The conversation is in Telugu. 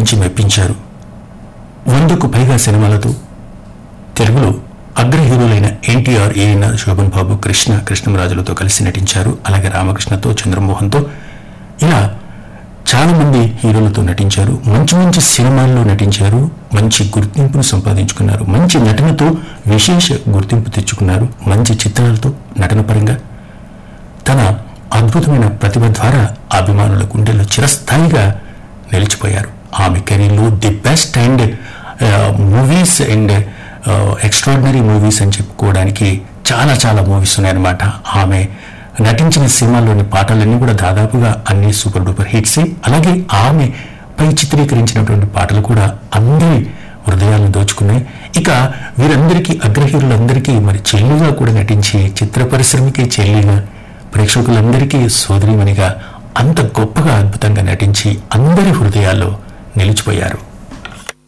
అలరించి మెప్పించారు వందకు పైగా సినిమాలతో తెలుగులో అగ్ర హీరోలైన ఎన్టీఆర్ ఏఎన్ఆర్ శోభన్ బాబు కృష్ణ కృష్ణరాజులతో కలిసి నటించారు అలాగే రామకృష్ణతో చంద్రమోహన్తో ఇలా చాలా మంది హీరోలతో నటించారు మంచి మంచి సినిమాల్లో నటించారు మంచి గుర్తింపును సంపాదించుకున్నారు మంచి నటనతో విశేష గుర్తింపు తెచ్చుకున్నారు మంచి చిత్రాలతో నటన పరంగా తన అద్భుతమైన ప్రతిభ ద్వారా అభిమానుల గుండెల్లో చిరస్థాయిగా నిలిచిపోయారు ఆమె కెరీర్లో the best and movies and extraordinary movies అని చెప్పుకోవడానికి చాలా చాలా మూవీస్ ఉన్నాయన్నమాట ఆమె నటించిన సినిమాల్లోని పాటలన్నీ కూడా దాదాపుగా అన్ని సూపర్ డూపర్ హిట్స్ అలాగే ఆమె పై చిత్రీకరించినటువంటి పాటలు కూడా అందరి హృదయాలను దోచుకున్నాయి ఇక వీరందరికీ అగ్రహీరులందరికీ మరి చెల్లిగా కూడా నటించి చిత్ర పరిశ్రమకి చెల్లిగా ప్రేక్షకులందరికీ సోదరిమణిగా అంత గొప్పగా అద్భుతంగా నటించి అందరి హృదయాల్లో నిలిచిపోయారు